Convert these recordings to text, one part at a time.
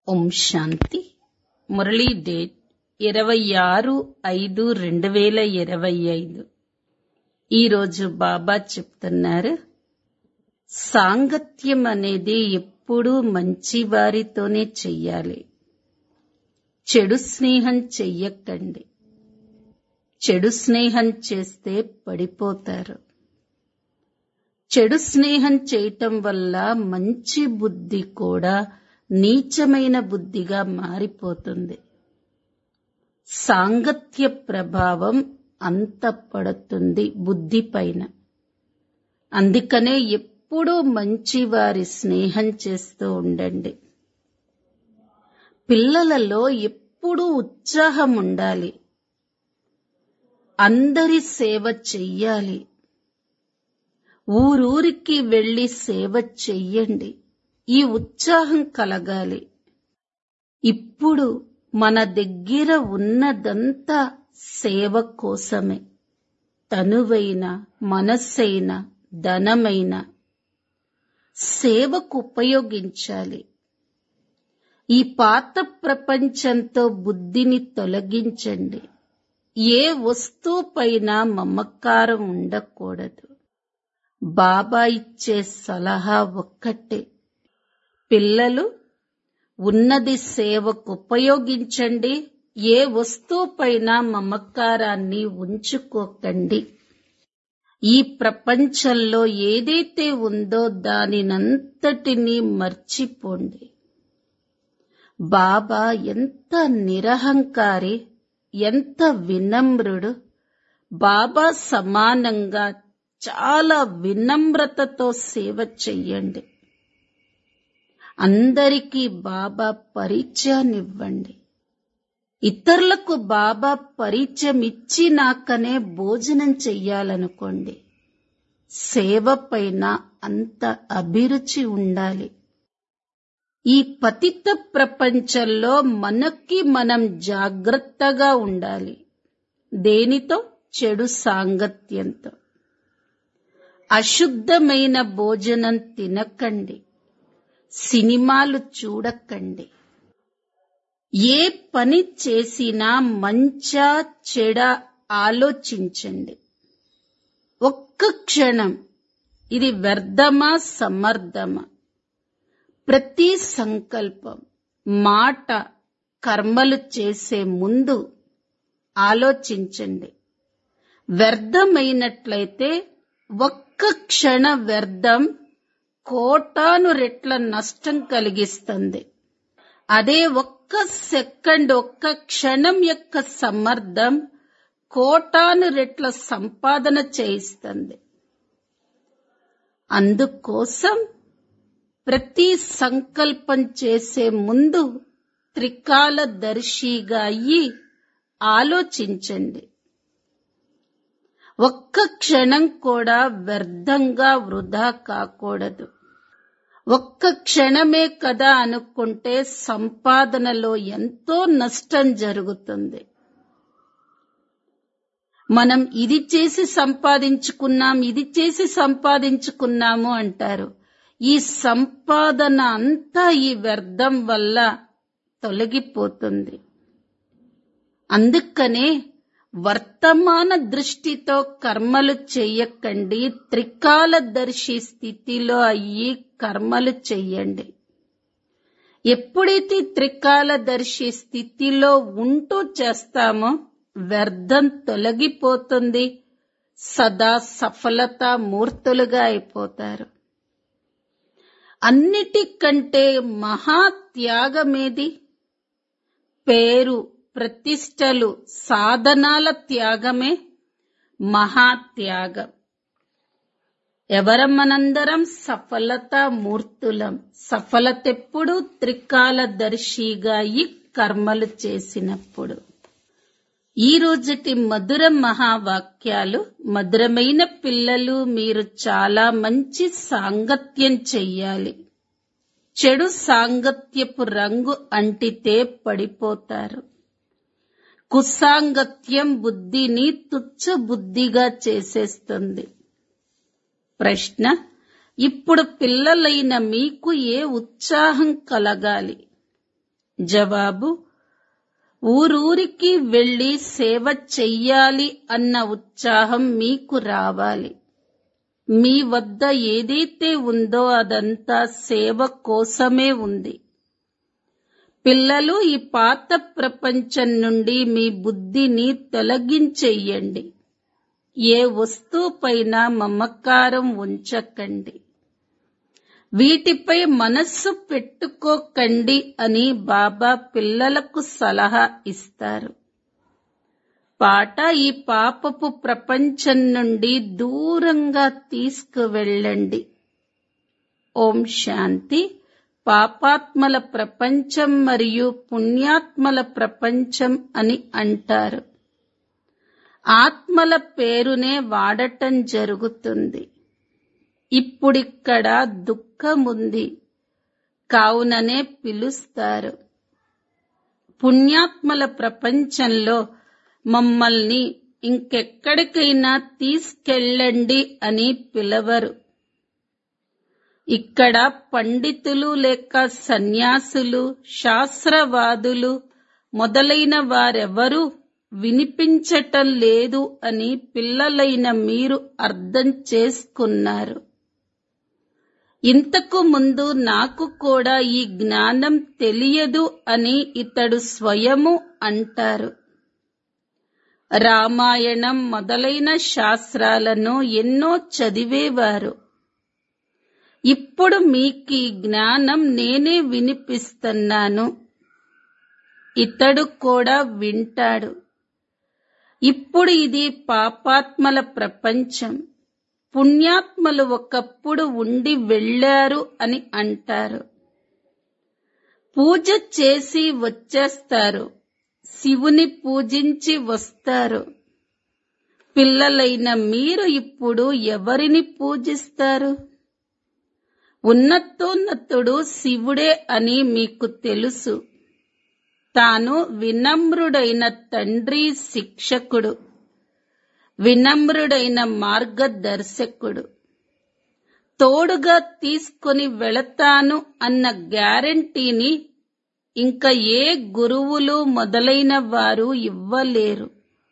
ఓం శాంతి Murali date ఇరవై ఆరు ఐదు రెండు వేల ఇరవై ఐదు ఈరోజు బాబా చెప్తున్నారు సాంగత్యం అనేది ఎప్పుడూ మంచి వారితోనే చెయ్యాలి చెడు స్నేహం చెయ్యకండి చెడు స్నేహం చేస్తే పడిపోతారు చెడు స్నేహం చేయటం వల్ల మంచి బుద్ధి కూడా నీచమైన బుద్ధిగా మారిపోతుంది సాంగత్య ప్రభావం అంత పడుతుంది బుద్ధి పైన అందుకనే ఎప్పుడూ మంచి వారి స్నేహం చేస్తూ ఉండండి పిల్లలలో ఎప్పుడూ ఉత్సాహం ఉండాలి అందరి సేవ చెయ్యాలి ఊరూరికి వెళ్లి సేవ చెయ్యండి ఈ ఉత్సాహం కలగాలి ఇప్పుడు మన దగ్గర ఉన్నదంతా సేవ కోసమే తనువైన మనస్సైన ధనమైన సేవకు ఉపయోగించాలి ఈ పాత ప్రపంచంతో బుద్ధిని తొలగించండి ఏ వస్తువుపైన మమకారం ఉండకూడదు బాబా ఇచ్చే సలహా ఒక్కటే పిల్లలు ఉన్నది సేవకు ఉపయోగించండి ఏ వస్తువుపైన మమకారాన్ని ఉంచుకోకండి ఈ ప్రపంచంలో ఏదైతే ఉందో దానినంతటినీ మర్చిపోండి బాబా ఎంత నిరహంకారి ఎంత వినమ్రుడు బాబా సమానంగా చాలా వినమ్రతతో సేవ చెయ్యండి అందరికీ బాబా పరిచయాన్నివ్వండి ఇతరులకు బాబా పరిచయం ఇచ్చినాకనే భోజనం చెయ్యాలనుకోండి సేవ పైన అంత అభిరుచి ఉండాలి ఈ పతిత ప్రపంచంలో మనకి మనం జాగ్రత్తగా ఉండాలి దేనితో చెడు సాంగత్యంతో అశుద్ధమైన భోజనం తినకండి సినిమాలు చూడకండి ఏ పని చేసినా మంచా చెడ ఆలోచించండి ఒక్క క్షణం ఇది వ్యర్థమా సమర్థమా ప్రతి సంకల్పం మాట కర్మలు చేసే ముందు ఆలోచించండి వ్యర్థమైనట్లయితే ఒక్క క్షణ వ్యర్థం కోటాను రెట్ల నష్టం కలిగిస్తుంది అదే ఒక్క సెకండ్ ఒక్క క్షణం యొక్క సమర్థం కోటాను రెట్ల సంపాదన చేయిస్తుంది అందుకోసం ప్రతి సంకల్పం చేసే ముందు త్రికాల దర్శిగా అయ్యి ఆలోచించండి ఒక్క క్షణం కూడా వ్యర్థంగా వృధా కాకూడదు ఒక్క క్షణమే కదా అనుకుంటే సంపాదనలో ఎంతో నష్టం జరుగుతుంది మనం ఇది చేసి సంపాదించుకున్నాం ఇది చేసి సంపాదించుకున్నాము అంటారు ఈ సంపాదన అంతా ఈ వ్యర్థం వల్ల తొలగిపోతుంది అందుకనే వర్తమాన దృష్టితో కర్మలు చెయ్యకండి త్రికాలదర్శి స్థితిలో అయ్యి కర్మలు చెయ్యండి ఎప్పుడైతే త్రికాలదర్శి స్థితిలో ఉంటూ చేస్తామో వ్యర్థం తొలగిపోతుంది సదా సఫలత మూర్తులుగా అయిపోతారు అన్నిటికంటే మహాత్యాగమేది పేరు ప్రతిష్టలు సాధనాల త్యాగమే మహాత్యాగం ఎవరం మనందరం సఫలత మూర్తులం సఫలతెప్పుడు త్రికాలదర్శిగా ఈ కర్మలు చేసినప్పుడు ఈ రోజుటి మధుర మహావాక్యాలు మధురమైన పిల్లలు మీరు చాలా మంచి సాంగత్యం చెయ్యాలి చెడు సాంగత్యపు రంగు అంటితే పడిపోతారు కుసాంగత్యం బుద్ధిని తుచ్చ బుద్ధిగా చేసేస్తుంది ప్రశ్న ఇప్పుడు పిల్లలైన మీకు ఏ ఉత్సాహం కలగాలి జవాబు ఊరూరికి వెళ్లి సేవ చెయ్యాలి అన్న ఉత్సాహం మీకు రావాలి మీ వద్ద ఏదైతే ఉందో అదంతా సేవ కోసమే ఉంది పిల్లలు ఈ పాత ప్రపంచం నుండి మీ బుద్ధిని తొలగించెయ్యండి ఏ వస్తువుపైన మమకారం ఉంచకండి వీటిపై మనస్సు పెట్టుకోకండి అని బాబా పిల్లలకు సలహా ఇస్తారు పాట ఈ పాపపు ప్రపంచం నుండి దూరంగా తీసుకువెళ్ళండి ఓం శాంతి పాపాత్మల ప్రపంచం మరియు పుణ్యాత్మల ప్రపంచం అని అంటారు ఆత్మల పేరునే వాడటం జరుగుతుంది ఇప్పుడిక్కడ దుఃఖముంది కావుననే పిలుస్తారు పుణ్యాత్మల ప్రపంచంలో మమ్మల్ని ఇంకెక్కడికైనా తీసుకెళ్ళండి అని పిలవరు ఇక్కడ పండితులు లేక సన్యాసులు శాస్త్రవాదులు మొదలైన వారెవరూ వినిపించటం లేదు అని పిల్లలైన మీరు అర్థం చేసుకున్నారు ఇంతకు ముందు నాకు కూడా ఈ జ్ఞానం తెలియదు అని ఇతడు స్వయము అంటారు రామాయణం మొదలైన శాస్త్రాలను ఎన్నో చదివేవారు ఇప్పుడు మీకు ఈ జ్ఞానం నేనే వినిపిస్తున్నాను ఇతడు కూడా వింటాడు ఇప్పుడు ఇది పాపాత్మల ప్రపంచం పుణ్యాత్మలు ఒకప్పుడు ఉండి వెళ్ళారు అని అంటారు పూజ చేసి వచ్చేస్తారు శివుని పూజించి వస్తారు పిల్లలైన మీరు ఇప్పుడు ఎవరిని పూజిస్తారు ఉన్నతోన్నతుడు శివుడే అని మీకు తెలుసు తాను వినమ్రుడైన తండ్రి శిక్షకుడు వినమ్రుడైన మార్గదర్శకుడు తోడుగా తీసుకొని వెళతాను అన్న గ్యారంటీని ఇంకా ఏ గురువులు మొదలైన వారు ఇవ్వలేరు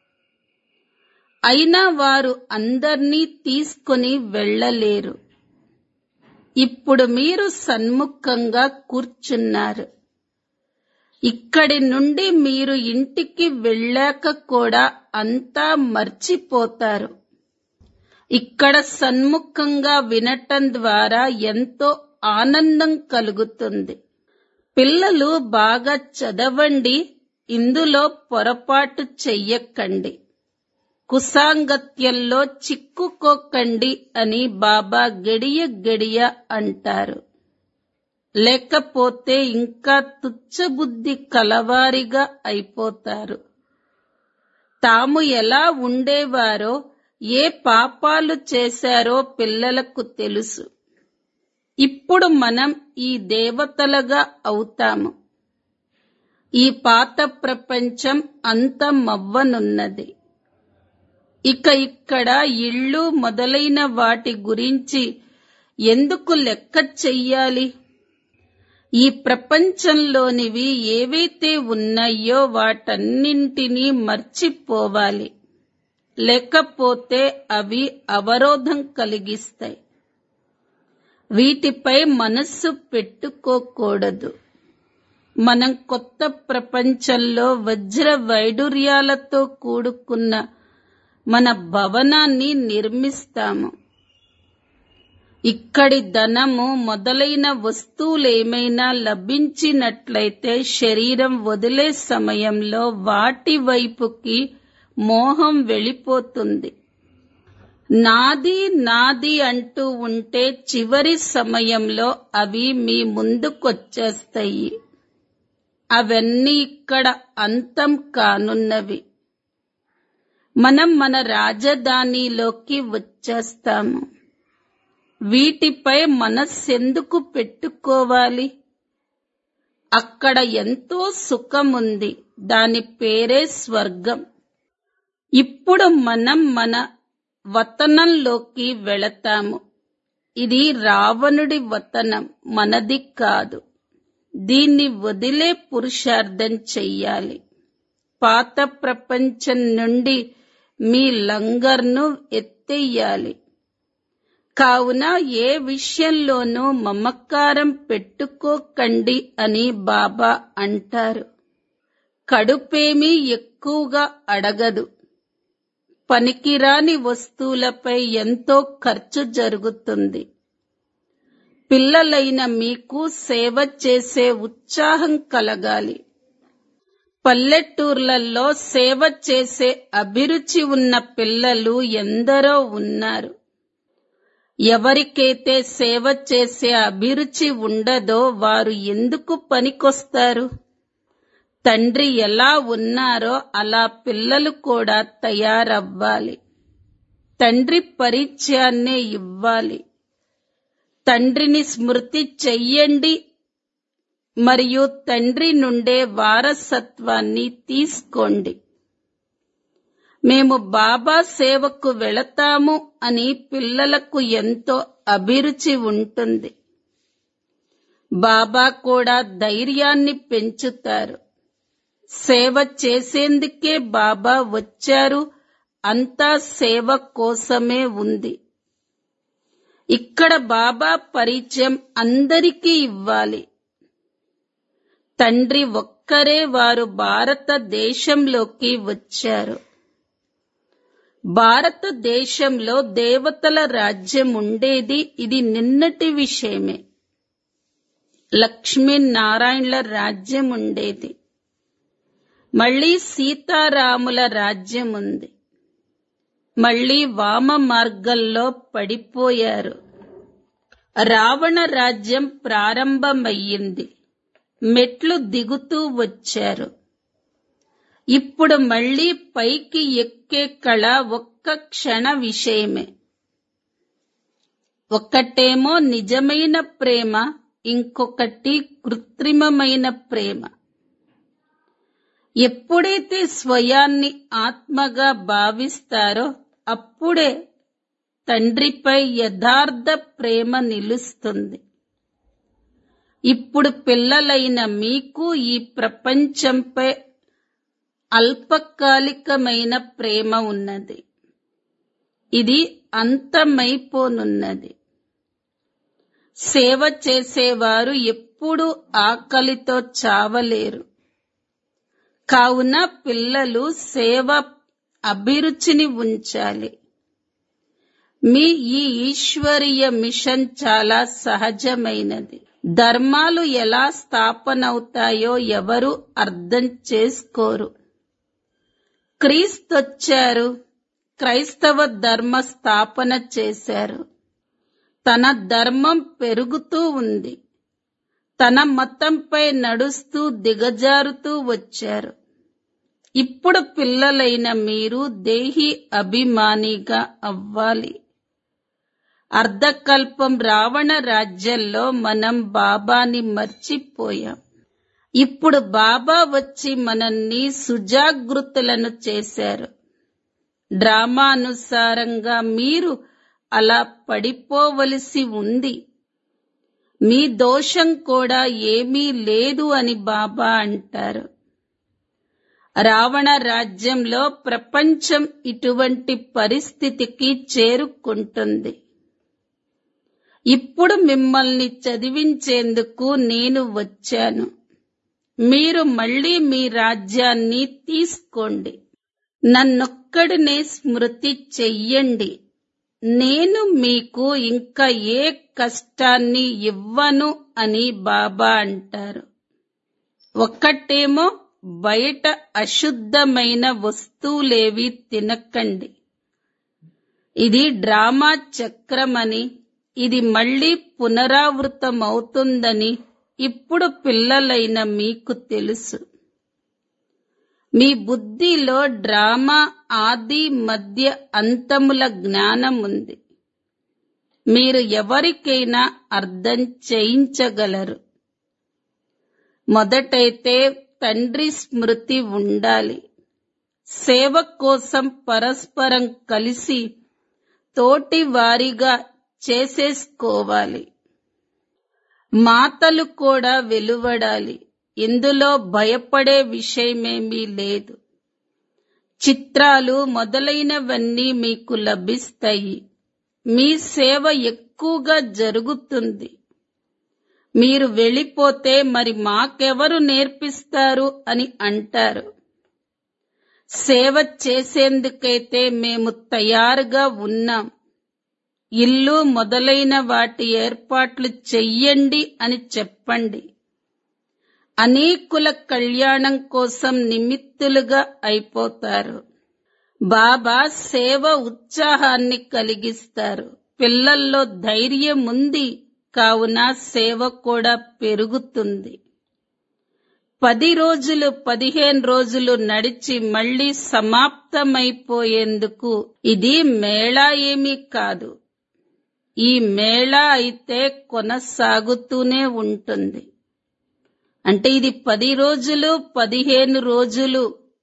అయినా వారు అందర్నీ తీసుకొని వెళ్ళలేరు ఇప్పుడు మీరు సన్ముఖంగా కూర్చున్నారు ఇక్కడి నుండి మీరు ఇంటికి వెళ్ళాక కూడా అంతా మర్చిపోతారు ఇక్కడ సన్ముఖంగా వినటం ద్వారా ఎంతో ఆనందం కలుగుతుంది పిల్లలు బాగా చదవండి ఇందులో పొరపాటు చెయ్యకండి కుసాంగత్యంలో చిక్కుకోకండి అని బాబా గడియ గడియ అంటారు లేకపోతే ఇంకా తుచ్చబుద్ధి కలవారిగా అయిపోతారు తాము ఎలా ఉండేవారో ఏ పాపాలు చేశారో పిల్లలకు తెలుసు ఇప్పుడు మనం ఈ దేవతలుగా అవుతాము ఈ పాత ప్రపంచం అంతమవ్వనున్నది ఇక ఇక్కడ ఇళ్ళు మొదలైన వాటి గురించి ఎందుకు లెక్క చెయ్యాలి ఈ ప్రపంచంలోనివి ఏవైతే ఉన్నాయో వాటన్నింటినీ మర్చిపోవాలి లేకపోతే అవి అవరోధం కలిగిస్తాయి వీటిపై మనస్సు పెట్టుకోకూడదు మనం కొత్త ప్రపంచంలో వజ్ర వైడూర్యాలతో కూడుకున్న మన భవనాన్ని నిర్మిస్తాము ఇక్కడి ధనము మొదలైన వస్తువులేమైనా లభించినట్లయితే శరీరం వదిలే సమయంలో వాటి వైపుకి మోహం వెళ్ళిపోతుంది నాది నాది అంటూ ఉంటే చివరి సమయంలో అవి మీ ముందుకొచ్చేస్తాయి అవన్నీ ఇక్కడ అంతం కానున్నవి మనం మన రాజధానిలోకి వచ్చేస్తాము వీటిపై మనస్సెందుకు పెట్టుకోవాలి అక్కడ ఎంతో సుఖముంది దాని పేరే స్వర్గం ఇప్పుడు మనం మన వతనంలోకి వెళతాము ఇది రావణుడి వతనం మనది కాదు దీన్ని వదిలే పురుషార్థం చెయ్యాలి పాత ప్రపంచం నుండి మీ లంగర్ను ఎత్తెయ్యాలి కావున ఏ విషయంలోనూ మమకారం పెట్టుకోకండి అని బాబా అంటారు కడుపేమీ ఎక్కువగా అడగదు పనికిరాని వస్తువులపై ఎంతో ఖర్చు జరుగుతుంది పిల్లలైన మీకు సేవ చేసే ఉత్సాహం కలగాలి పల్లెటూర్లలో సేవ చేసే అభిరుచి ఉన్న పిల్లలు ఎందరో ఉన్నారు ఎవరికైతే సేవ చేసే అభిరుచి ఉండదో వారు ఎందుకు పనికొస్తారు తండ్రి ఎలా ఉన్నారో అలా పిల్లలు కూడా తయారవ్వాలి తండ్రి పరిచయాన్నే ఇవ్వాలి తండ్రిని స్మృతి చెయ్యండి మరియు తండ్రి నుండే వారసత్వాన్ని తీసుకోండి మేము బాబా సేవకు వెళతాము అని పిల్లలకు ఎంతో అభిరుచి ఉంటుంది బాబా కూడా ధైర్యాన్ని పెంచుతారు సేవ చేసేందుకే బాబా వచ్చారు అంతా సేవ కోసమే ఉంది ఇక్కడ బాబా పరిచయం అందరికీ ఇవ్వాలి తండ్రి ఒక్కరే వారు భారతదేశంలోకి వచ్చారు భారతదేశంలో దేవతల రాజ్యం ఉండేది ఇది నిన్నటి విషయమే లక్ష్మీనారాయణల రాజ్యం ఉండేది మళ్ళీ సీతారాముల రాజ్యం ఉంది మళ్ళీ వామ మార్గంలో పడిపోయారు రావణ రాజ్యం ప్రారంభమయ్యింది మెట్లు దిగుతూ వచ్చారు ఇప్పుడు మళ్ళీ పైకి ఎక్కే కళ ఒక్క క్షణ విషయమే ఒక్కటేమో నిజమైన ప్రేమ ఇంకొకటి కృత్రిమమైన ప్రేమ ఎప్పుడైతే స్వయాన్ని ఆత్మగా భావిస్తారో అప్పుడే తండ్రిపై యథార్థ ప్రేమ నిలుస్తుంది ఇప్పుడు పిల్లలైన మీకు ఈ ప్రపంచంపై అల్పకాలికమైన ప్రేమ ఉన్నది ఇది అంతమైపోనున్నది సేవ చేసేవారు ఎప్పుడూ ఆకలితో చావలేరు కావున పిల్లలు సేవ అభిరుచిని ఉంచాలి మీ ఈ ఈశ్వరీయ మిషన్ చాలా సహజమైనది ధర్మాలు ఎలా స్థాపనవుతాయో ఎవరు అర్థం చేసుకోరు క్రీస్తొచ్చారు క్రైస్తవ ధర్మ స్థాపన చేశారు తన ధర్మం పెరుగుతూ ఉంది తన మతంపై నడుస్తూ దిగజారుతూ వచ్చారు ఇప్పుడు పిల్లలైన మీరు దేహి అభిమానిగా అవ్వాలి అర్ధకల్పం రావణ రాజ్యంలో మనం బాబాని మర్చిపోయాం ఇప్పుడు బాబా వచ్చి మనల్ని సుజాగృతులను చేశారు డ్రామానుసారంగా మీరు అలా పడిపోవలసి ఉంది మీ దోషం కూడా ఏమీ లేదు అని బాబా అంటారు రావణ రాజ్యంలో ప్రపంచం ఇటువంటి పరిస్థితికి చేరుకుంటుంది ఇప్పుడు మిమ్మల్ని చదివించేందుకు నేను వచ్చాను మీరు మళ్ళీ మీ రాజ్యాన్ని తీసుకోండి నన్నొక్కడినే స్మృతి చెయ్యండి నేను మీకు ఇంకా ఏ కష్టాన్ని ఇవ్వను అని బాబా అంటారు ఒక్కటేమో బయట అశుద్ధమైన వస్తువులేవి తినకండి ఇది డ్రామా చక్రమని ఇది మళ్ళీ పునరావృతమవుతుందని ఇప్పుడు పిల్లలైన మీకు తెలుసు మీ బుద్ధిలో డ్రామా ఆది మధ్య అంతముల జ్ఞానం ఉంది మీరు ఎవరికైనా అర్థం చేయించగలరు మొదటైతే తండ్రి స్మృతి ఉండాలి సేవ కోసం పరస్పరం కలిసి తోటి వారిగా చేసేసుకోవాలి మాటలు కూడా వెలువడాలి ఇందులో భయపడే విషయమేమీ లేదు చిత్రాలు మొదలైనవన్నీ మీకు లభిస్తాయి మీ సేవ ఎక్కువగా జరుగుతుంది మీరు వెళ్ళిపోతే మరి మాకెవరు నేర్పిస్తారు అని అంటారు సేవ చేసేందుకైతే మేము తయారుగా ఉన్నాం ఇల్లు మొదలైన వాటి ఏర్పాట్లు చెయ్యండి అని చెప్పండి అనేకుల కళ్యాణం కోసం నిమిత్తులుగా అయిపోతారు బాబా సేవ ఉత్సాహాన్ని కలిగిస్తారు పిల్లల్లో ధైర్యం ఉంది కావున సేవ కూడా పెరుగుతుంది పది రోజులు పదిహేను రోజులు నడిచి మళ్లీ సమాప్తమైపోయేందుకు ఇది మేళా ఏమీ కాదు ఈ మేళా అయితే కొనసాగుతూనే ఉంటుంది అంటే ఇది పది రోజులు పదిహేను రోజులు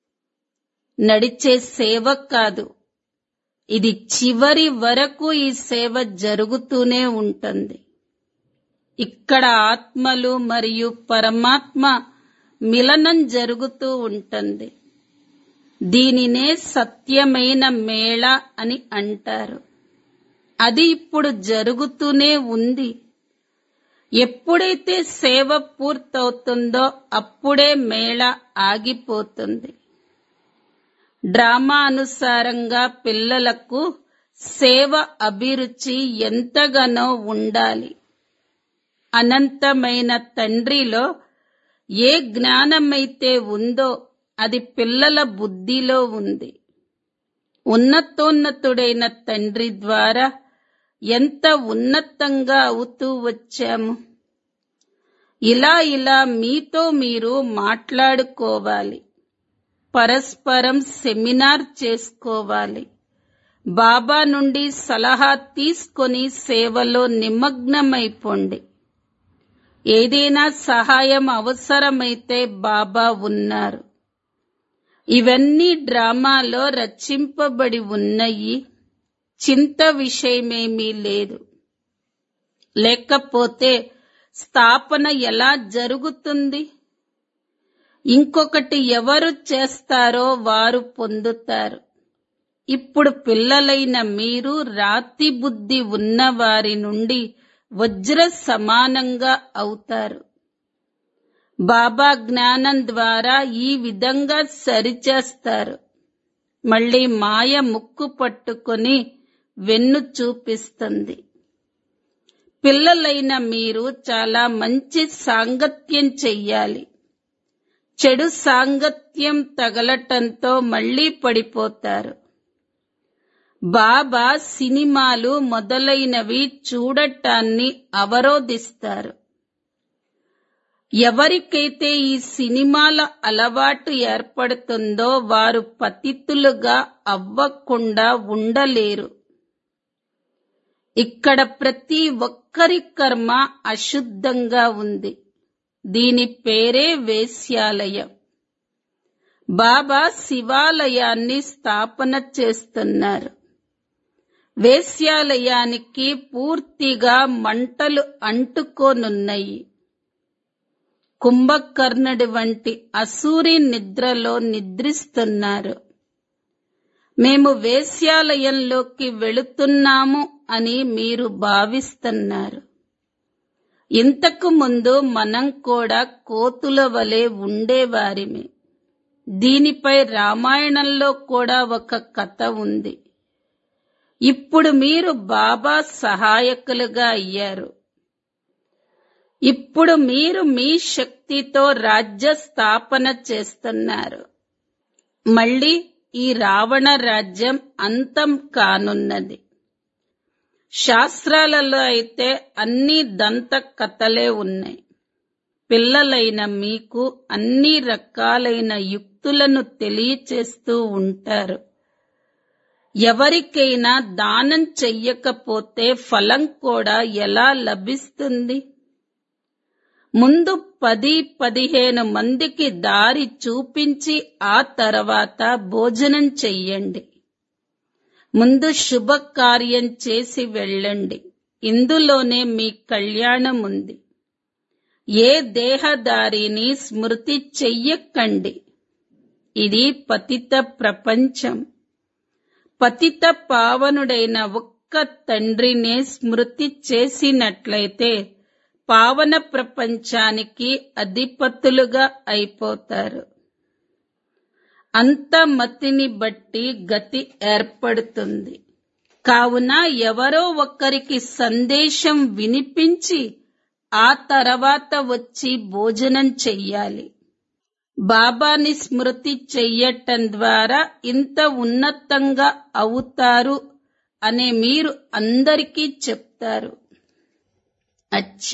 నడిచే సేవ కాదు ఇది చివరి వరకు ఈ సేవ జరుగుతూనే ఉంటుంది ఇక్కడ ఆత్మలు మరియు పరమాత్మ మిలనం జరుగుతూ ఉంటుంది దీనినే సత్యమైన మేళ అని అంటారు అది ఇప్పుడు జరుగుతూనే ఉంది ఎప్పుడైతే సేవ పూర్తవుతుందో అప్పుడే మేళ ఆగిపోతుంది డ్రామా అనుసారంగా పిల్లలకు సేవ అభిరుచి ఎంతగానో ఉండాలి అనంతమైన తండ్రిలో ఏ జ్ఞానమైతే ఉందో అది పిల్లల బుద్ధిలో ఉంది ఉన్నతోన్నతుడైన తండ్రి ద్వారా ఎంత ఉన్నతంగా అవుతూ వచ్చాము ఇలా ఇలా మీతో మీరు మాట్లాడుకోవాలి పరస్పరం సెమినార్ చేసుకోవాలి బాబా నుండి సలహా తీసుకొని సేవలో నిమగ్నమైపోండి ఏదైనా సహాయం అవసరమైతే బాబా ఉన్నారు ఇవన్నీ డ్రామాలో రచింపబడి ఉన్నాయి చింత విషయమేమీ లేదు లేకపోతే స్థాపన ఎలా జరుగుతుంది ఇంకొకటి ఎవరు చేస్తారో వారు పొందుతారు ఇప్పుడు పిల్లలైన మీరు రాతి బుద్ధి ఉన్న వారి నుండి వజ్ర సమానంగా అవుతారు బాబా జ్ఞానం ద్వారా ఈ విధంగా సరిచేస్తారు మళ్ళీ మాయ ముక్కు పట్టుకొని వెన్ను చూపిస్తుంది పిల్లలైన మీరు చాలా మంచి సాంగత్యం చెయ్యాలి చెడు సాంగత్యం తగలటంతో మళ్ళీ పడిపోతారు బాబా సినిమాలు మొదలైనవి చూడటాన్ని అవరోధిస్తారు ఎవరికైతే ఈ సినిమాల అలవాటు ఏర్పడుతుందో వారు పతితులుగా అవ్వకుండా ఉండలేరు ఇక్కడ ప్రతి ఒక్కరి కర్మ అశుద్ధంగా ఉంది దీని పేరే వేశ్యాలయం బాబా శివాలయాన్ని స్థాపన చేస్తున్నారు వేశ్యాలయానికి పూర్తిగా మంటలు అంటుకోనున్నాయి కుంభకర్ణుడి వంటి అసూరి నిద్రలో నిద్రిస్తున్నారు మేము వేశ్యాలయంలోకి వెళుతున్నాము అని మీరు భావిస్తున్నారు ఇంతకు ముందు మనం కూడా కోతుల వలె ఉండేవారిమి దీనిపై రామాయణంలో కూడా ఒక కథ ఉంది ఇప్పుడు మీరు బాబా సహాయకులుగా అయ్యారు ఇప్పుడు మీరు మీ శక్తితో రాజ్య స్థాపన చేస్తున్నారు మళ్ళీ ఈ రావణ రాజ్యం అంతం కానున్నది శాస్త్రాలలో అయితే అన్ని దంత కథలే ఉన్నాయి పిల్లలైన మీకు అన్ని రకాలైన యుక్తులను తెలియచేస్తూ ఉంటారు ఎవరికైనా దానం చెయ్యకపోతే ఫలం కూడా ఎలా లభిస్తుంది ముందు పది పదిహేను మందికి దారి చూపించి ఆ తర్వాత భోజనం చెయ్యండి ముందు శుభకార్యం చేసి వెళ్ళండి ఇందులోనే మీ కళ్యాణం ఉంది ఏ దేహదారిని స్మృతి చెయ్యకండి ఇది పతిత ప్రపంచం పతిత పావనుడైన ఒక్క తండ్రినే స్మృతి చేసినట్లయితే పావన ప్రపంచానికి అధిపతులుగా అయిపోతారు అంత మతిని బట్టి గతి ఏర్పడుతుంది కావున ఎవరో ఒక్కరికి సందేశం వినిపించి ఆ తర్వాత వచ్చి భోజనం చెయ్యాలి బాబాని స్మృతి చెయ్యటం ద్వారా ఇంత ఉన్నతంగా అవుతారు అనే మీరు అందరికీ చెప్తారు అచ్చ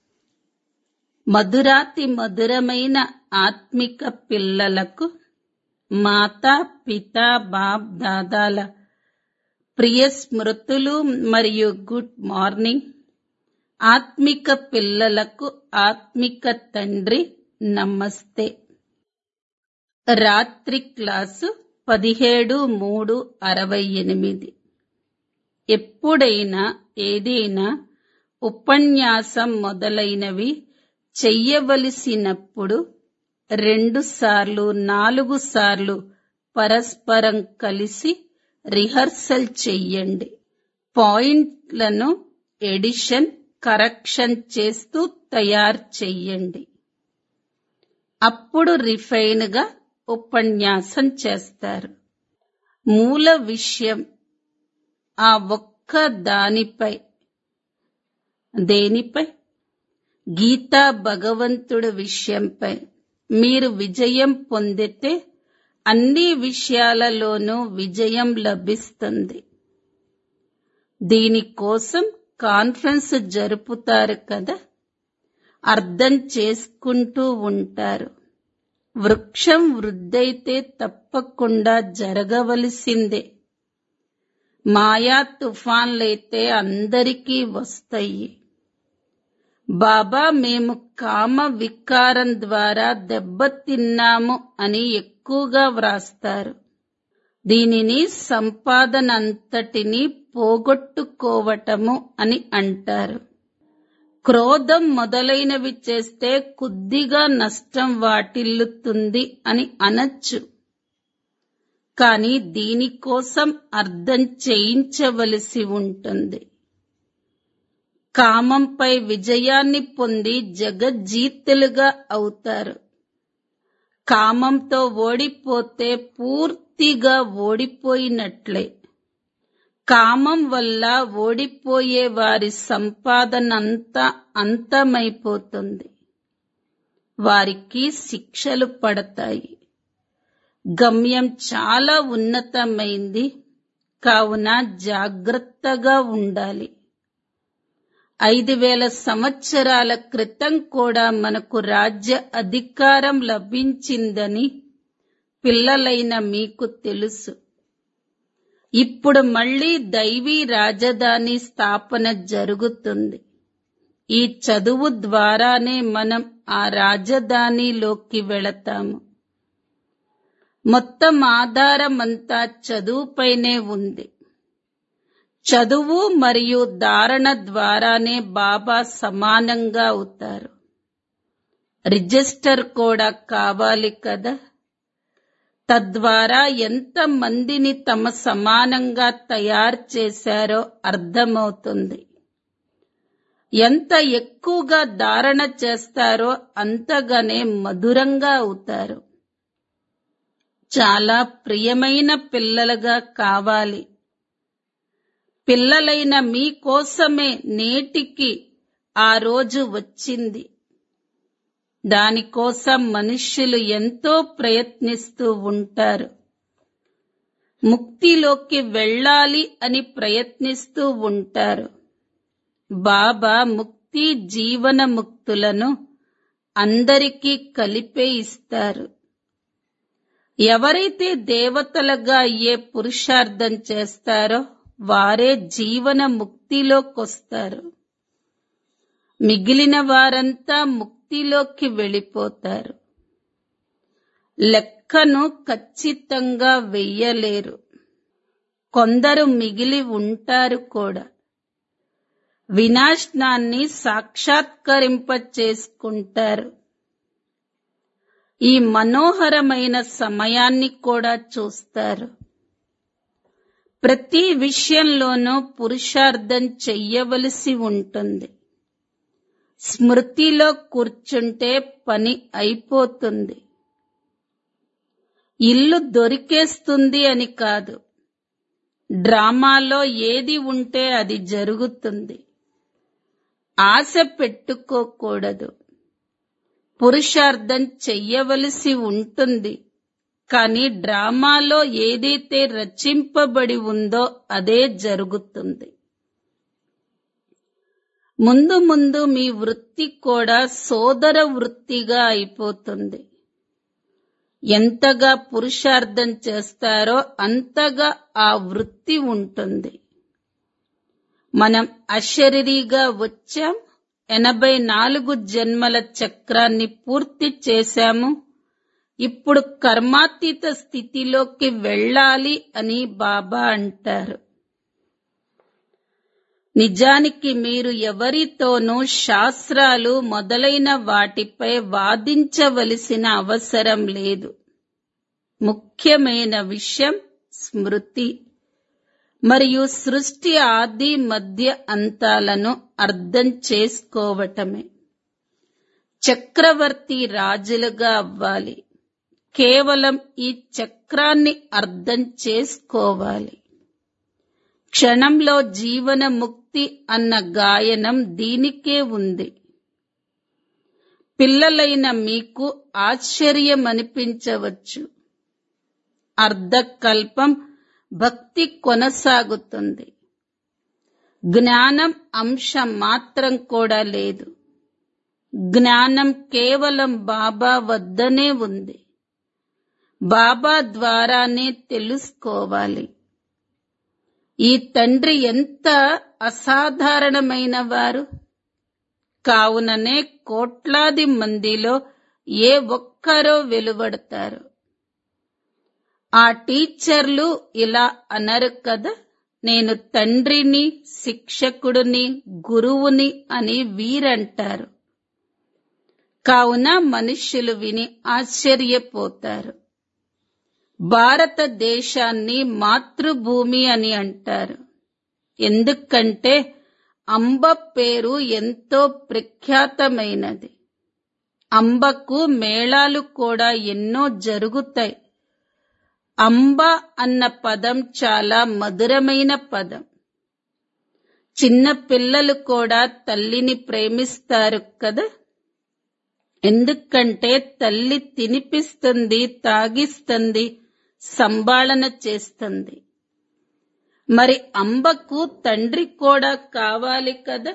మధురాతి మధురమైన ఆత్మిక పిల్లలకు మాతా పిత బాప్ దాదాల ప్రియ స్మృతులు మరియు గుడ్ మార్నింగ్ ఆత్మిక పిల్లలకు ఆత్మిక తండ్రి నమస్తే రాత్రి క్లాసు పదిహేడు మూడు అరవై ఎనిమిది ఎప్పుడైనా ఏదైనా ఉపన్యాసం మొదలైనవి చెయ్యవలసినప్పుడు రెండు సార్లు నాలుగు సార్లు పరస్పరం కలిసి రిహర్సల్ చెయ్యండి పాయింట్లను ఎడిషన్ కరెక్షన్ చేస్తూ తయారు చెయ్యండి అప్పుడు రిఫైన్ గా ఉపన్యాసం చేస్తారు మూల విషయం ఆ ఒక్క దానిపై దేనిపై గీతా భగవంతుడి విషయంపై మీరు విజయం పొందితే అన్ని విషయాలలోనూ విజయం లభిస్తుంది దీనికోసం కాన్ఫరెన్స్ జరుపుతారు కదా అర్థం చేసుకుంటూ ఉంటారు వృక్షం వృద్ధైతే తప్పకుండా జరగవలసిందే మాయా తుఫాన్లైతే అందరికీ వస్తాయి బాబా మేము కామ వికారం ద్వారా దెబ్బతిన్నాము అని ఎక్కువగా వ్రాస్తారు దీనిని సంపాదన అంతటిని పోగొట్టుకోవటము అని అంటారు క్రోధం మొదలైనవి చేస్తే కొద్దిగా నష్టం వాటిల్లుతుంది అని అనొచ్చు కానీ దీనికోసం అర్థం చేయించవలసి ఉంటుంది కామంపై విజయాన్ని పొంది జగజ్జీతులుగా అవుతారు కామంతో ఓడిపోతే పూర్తిగా ఓడిపోయినట్లే కామం వల్ల ఓడిపోయే వారి సంపాదన అంతా అంతమైపోతుంది వారికి శిక్షలు పడతాయి గమ్యం చాలా ఉన్నతమైంది కావున జాగ్రత్తగా ఉండాలి ఐదు వేల సంవత్సరాల క్రితం కూడా మనకు రాజ్య అధికారం లభించిందని పిల్లలైన మీకు తెలుసు ఇప్పుడు మళ్ళీ దైవీ రాజధాని స్థాపన జరుగుతుంది ఈ చదువు ద్వారానే మనం ఆ రాజధానిలోకి వెళతాము మొత్తం ఆధారమంతా చదువుపైనే ఉంది చదువు మరియు ధారణ ద్వారానే బాబా సమానంగా అవుతారు రిజిస్టర్ కూడా కావాలి కదా తద్వారా ఎంత మందిని తమ సమానంగా తయారు చేశారో అర్థమవుతుంది ఎంత ఎక్కువగా ధారణ చేస్తారో అంతగానే మధురంగా అవుతారు చాలా ప్రియమైన పిల్లలుగా కావాలి పిల్లలైన మీకోసమే నేటికి ఆ రోజు వచ్చింది దానికోసం మనుష్యులు ఎంతో ప్రయత్నిస్తూ ఉంటారు ముక్తిలోకి వెళ్ళాలి అని ప్రయత్నిస్తూ ఉంటారు బాబా ముక్తి జీవన ముక్తులను అందరికీ కలిపే ఇస్తారు ఎవరైతే దేవతలుగా అయ్యే పురుషార్థం చేస్తారో వారే జీవన ముక్తిలోకొస్తారు మిగిలిన వారంతా ముక్తిలోకి వెళ్ళిపోతారు లెక్కను ఖచ్చితంగా వెయ్యలేరు కొందరు మిగిలి ఉంటారు కూడా వినాశనాన్ని సాక్షాత్కరింప చేసుకుంటారు ఈ మనోహరమైన సమయాన్ని కూడా చూస్తారు ప్రతి విషయంలోనూ పురుషార్థం చెయ్యవలసి ఉంటుంది స్మృతిలో కూర్చుంటే పని అయిపోతుంది ఇల్లు దొరికేస్తుంది అని కాదు డ్రామాలో ఏది ఉంటే అది జరుగుతుంది ఆశ పెట్టుకోకూడదు పురుషార్థం చెయ్యవలసి ఉంటుంది కానీ డ్రామాలో ఏదైతే రచింపబడి ఉందో అదే జరుగుతుంది ముందు ముందు మీ వృత్తి కూడా సోదర వృత్తిగా అయిపోతుంది ఎంతగా పురుషార్థం చేస్తారో అంతగా ఆ వృత్తి ఉంటుంది మనం అశరీరిగా వచ్చాం ఎనభై నాలుగు జన్మల చక్రాన్ని పూర్తి చేశాము ఇప్పుడు కర్మాతీత స్థితిలోకి వెళ్ళాలి అని బాబా అంటారు నిజానికి మీరు ఎవరితోనూ శాస్త్రాలు మొదలైన వాటిపై వాదించవలసిన అవసరం లేదు ముఖ్యమైన విషయం స్మృతి మరియు సృష్టి ఆది మధ్య అంతాలను అర్థం చేసుకోవటమే చక్రవర్తి రాజులుగా అవ్వాలి కేవలం ఈ చక్రాన్ని అర్థం చేసుకోవాలి క్షణంలో జీవన ముక్తి అన్న గాయనం దీనికే ఉంది పిల్లలైన మీకు ఆశ్చర్యమనిపించవచ్చు అర్ధకల్పం భక్తి కొనసాగుతుంది జ్ఞానం అంశం మాత్రం కూడా లేదు జ్ఞానం కేవలం బాబా వద్దనే ఉంది బాబా ద్వారానే తెలుసుకోవాలి ఈ తండ్రి ఎంత అసాధారణమైన వారు కావుననే కోట్లాది మందిలో ఏ ఒక్కరో వెలువడతారు ఆ టీచర్లు ఇలా అనరు కదా నేను తండ్రిని శిక్షకుడిని గురువుని అని వీరంటారు కావున మనుష్యులు విని ఆశ్చర్యపోతారు భారతదేశాన్ని మాతృభూమి అని అంటారు ఎందుకంటే అంబ పేరు ఎంతో ప్రఖ్యాతమైనది అంబకు మేళాలు కూడా ఎన్నో జరుగుతాయి అంబ అన్న పదం చాలా మధురమైన పదం చిన్న పిల్లలు కూడా తల్లిని ప్రేమిస్తారు కదా ఎందుకంటే తల్లి తినిపిస్తుంది తాగిస్తుంది సంభాళన చేస్తుంది మరి అంబకు తండ్రి కూడా కావాలి కదా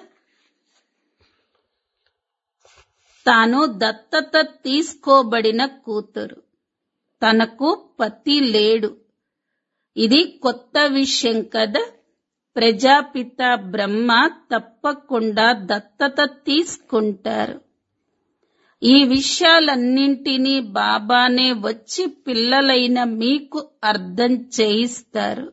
తాను దత్తత తీసుకోబడిన కూతురు తనకు పతి లేడు ఇది కొత్త విషయం కదా ప్రజాపిత బ్రహ్మ తప్పకుండా దత్తత తీసుకుంటారు ఈ విషయాలన్నింటినీ బాబానే వచ్చి పిల్లలైన మీకు అర్థం చేయిస్తారు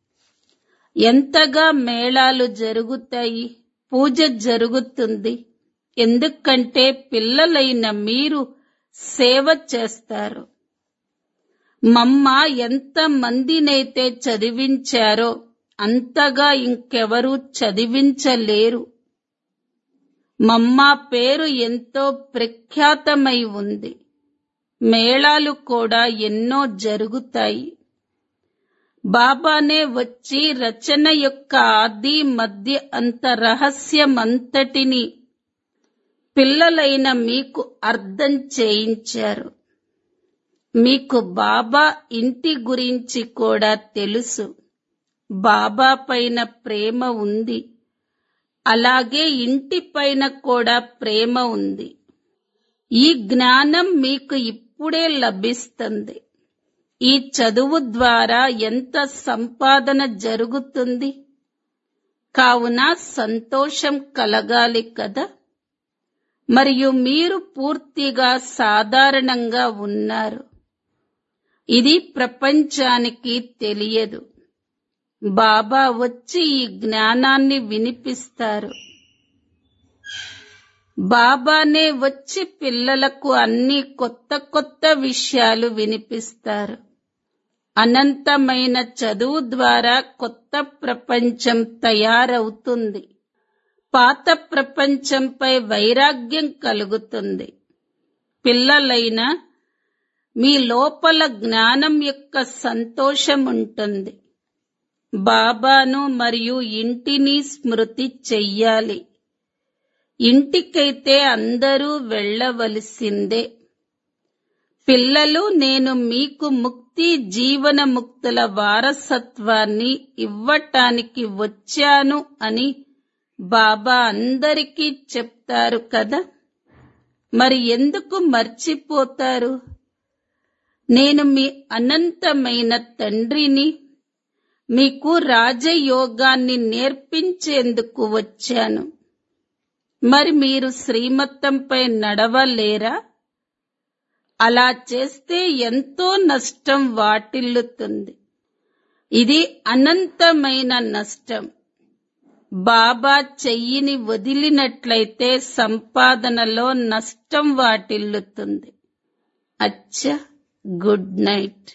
ఎంతగా మేళాలు జరుగుతాయి పూజ జరుగుతుంది ఎందుకంటే పిల్లలైన మీరు సేవ చేస్తారు మమ్మ ఎంత మందినైతే చదివించారో అంతగా ఇంకెవరూ చదివించలేరు మమ్మ పేరు ఎంతో ప్రఖ్యాతమై ఉంది మేళాలు కూడా ఎన్నో జరుగుతాయి బాబానే వచ్చి రచన యొక్క ఆది మధ్య అంత రహస్యమంతటిని పిల్లలైన మీకు అర్థం చేయించారు మీకు బాబా ఇంటి గురించి కూడా తెలుసు బాబా పైన ప్రేమ ఉంది అలాగే ఇంటి పైన కూడా ప్రేమ ఉంది ఈ జ్ఞానం మీకు ఇప్పుడే లభిస్తుంది ఈ చదువు ద్వారా ఎంత సంపాదన జరుగుతుంది కావున సంతోషం కలగాలి కదా మరియు మీరు పూర్తిగా సాధారణంగా ఉన్నారు ఇది ప్రపంచానికి తెలియదు బాబా వచ్చి ఈ జ్ఞానాన్ని వినిపిస్తారు బాబానే వచ్చి పిల్లలకు అన్ని కొత్త కొత్త విషయాలు వినిపిస్తారు అనంతమైన చదువు ద్వారా కొత్త ప్రపంచం తయారవుతుంది పాత ప్రపంచంపై వైరాగ్యం కలుగుతుంది పిల్లలైన మీ లోపల జ్ఞానం యొక్క సంతోషం ఉంటుంది బాబాను మరియు ఇంటిని స్మృతి చెయ్యాలి ఇంటికైతే అందరూ వెళ్ళవలసిందే పిల్లలు నేను మీకు ముక్తి జీవన ముక్తుల వారసత్వాన్ని ఇవ్వటానికి వచ్చాను అని బాబా అందరికీ చెప్తారు కదా మరి ఎందుకు మర్చిపోతారు నేను మీ అనంతమైన తండ్రిని మీకు రాజయోగాన్ని నేర్పించేందుకు వచ్చాను మరి మీరు శ్రీమతంపై నడవలేరా అలా చేస్తే ఎంతో నష్టం వాటిల్లుతుంది ఇది అనంతమైన నష్టం బాబా చెయ్యిని వదిలినట్లయితే సంపాదనలో నష్టం వాటిల్లుతుంది అచ్చా గుడ్ నైట్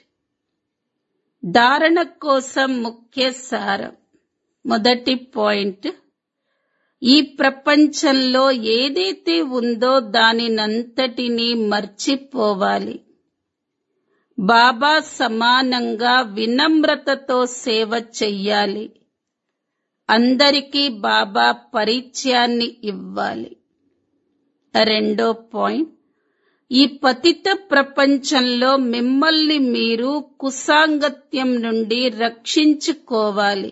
ధారణ కోసం ముఖ్య సారం మొదటి పాయింట్ ఈ ప్రపంచంలో ఏదైతే ఉందో దానినంతటినీ మర్చిపోవాలి బాబా సమానంగా వినమ్రతతో సేవ చెయ్యాలి అందరికీ బాబా పరిచయాన్ని ఇవ్వాలి రెండో పాయింట్ ఈ పతిత ప్రపంచంలో మిమ్మల్ని మీరు కుసాంగత్యం నుండి రక్షించుకోవాలి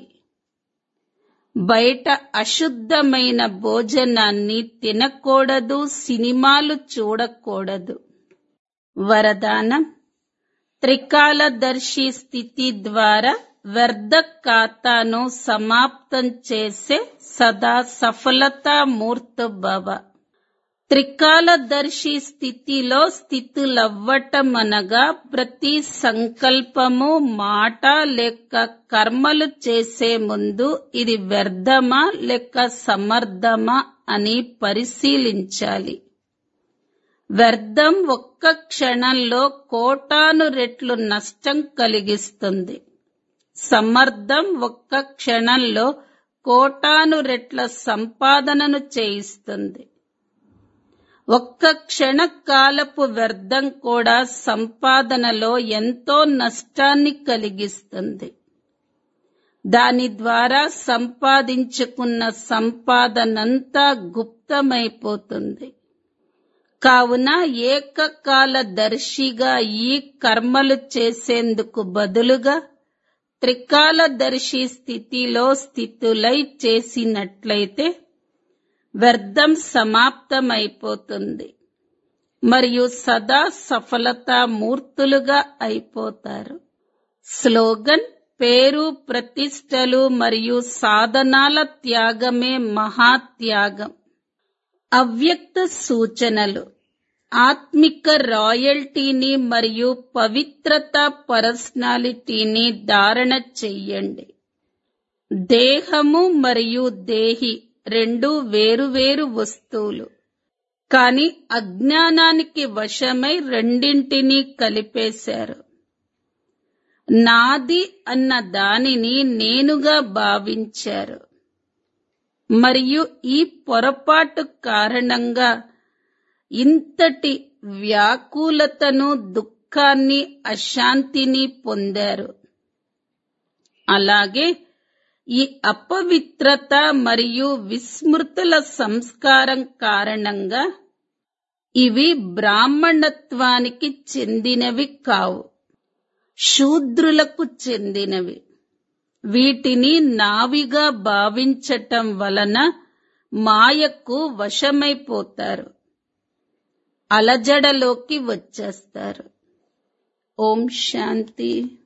బయట అశుద్ధమైన భోజనాన్ని తినకూడదు సినిమాలు చూడకూడదు వరదానం త్రికాలదర్శి స్థితి ద్వారా వ్యర్థ ఖాతాను సమాప్తం చేసే సదా సఫలతా మూర్త భవ త్రికాలదర్శి స్థితిలో స్థితులవ్వటం అనగా ప్రతి సంకల్పము మాట లేక కర్మలు చేసే ముందు ఇది వ్యర్థమా లేక సమర్థమా అని పరిశీలించాలి వ్యర్థం ఒక్క క్షణంలో కోటాను రెట్లు నష్టం కలిగిస్తుంది సమర్థం ఒక్క క్షణంలో కోటాను రెట్ల సంపాదనను చేయిస్తుంది ఒక్క క్షణకాలపు వ్యర్థం కూడా సంపాదనలో ఎంతో నష్టాన్ని కలిగిస్తుంది దాని ద్వారా సంపాదించుకున్న సంపాదనంతా గుప్తమైపోతుంది కావున ఏకకాల దర్శిగా ఈ కర్మలు చేసేందుకు బదులుగా త్రికాలదర్శి స్థితిలో స్థితులై చేసినట్లయితే వ్యర్థం సమాప్తమైపోతుంది మరియు సదా సఫలతా మూర్తులుగా అయిపోతారు స్లోగన్ పేరు ప్రతిష్టలు మరియు సాధనాల త్యాగమే మహాత్యాగం అవ్యక్త సూచనలు ఆత్మిక రాయల్టీని మరియు పవిత్రత పర్సనాలిటీని ధారణ చెయ్యండి దేహము మరియు దేహి రెండు వేరువేరు వస్తువులు కాని అజ్ఞానానికి వశమై రెండింటినీ కలిపేశారు నాది అన్న దానిని నేనుగా భావించారు మరియు ఈ పొరపాటు కారణంగా ఇంతటి వ్యాకులతను దుఃఖాన్ని అశాంతిని పొందారు అలాగే ఈ అపవిత్రత మరియు విస్మృతుల సంస్కారం కారణంగా ఇవి బ్రాహ్మణత్వానికి చెందినవి కావు శూద్రులకు చెందినవి వీటిని నావిగా భావించటం వలన మాయకు వశమైపోతారు అలజడలోకి వచ్చేస్తారు ఓం శాంతి